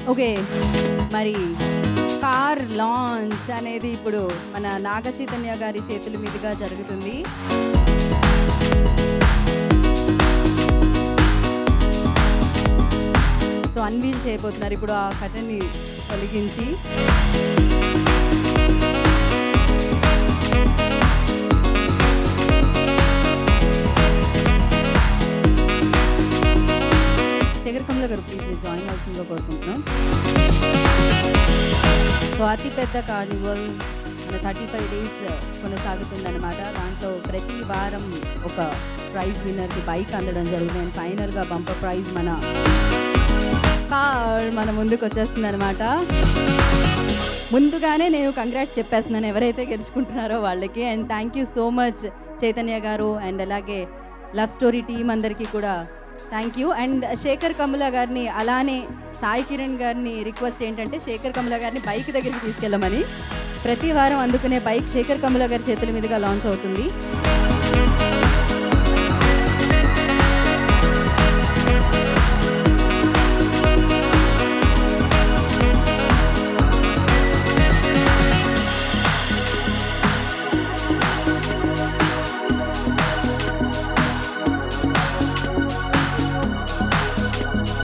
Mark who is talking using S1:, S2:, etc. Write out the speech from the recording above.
S1: okay మరి car launch అనేది ఇప్పుడు మన నాగ చైతన్య గారి చేతుల మీదుగా జరుగుతుంది సో అన్వీల్ చేయబోతున్నారు ఇప్పుడు ఆ కథని తొలగించి శేఖర్ కమల గారు ప్లీజ్ జాయిన్ అవ్వాల్సిందిగా కోరుకుంటున్నాం సో అతిపెద్ద కార్నివల్ మన థర్టీ ఫైవ్ డేస్ కొనసాగుతుందన్నమాట దాంట్లో ప్రతి వారం ఒక ప్రైజ్ విన్నర్కి బైక్ అందడం జరుగుతుంది అండ్ ఫైనల్గా బంపర్ ప్రైజ్ మన కార్ మన ముందుకు వచ్చేస్తుంది అనమాట ముందుగానే నేను కంగ్రాట్స్ చెప్పేస్తున్నాను ఎవరైతే గెలుచుకుంటున్నారో వాళ్ళకి and thank you so much Chaitanya garu and అలాగే లవ్ స్టోరీ టీం అందరికీ కూడా thank you and Shekhar Kamala గారిని అలానే సాయి కిరణ్ గారిని రిక్వెస్ట్ ఏంటంటే శేఖర్ కమల గారిని బైక్ దగ్గరికి తీసుకెళ్ళమని ప్రతి వారం అందుకునే బైక్ శేఖర్ కమల గారి చేతుల మీదుగా లాంచ్ అవుతుంది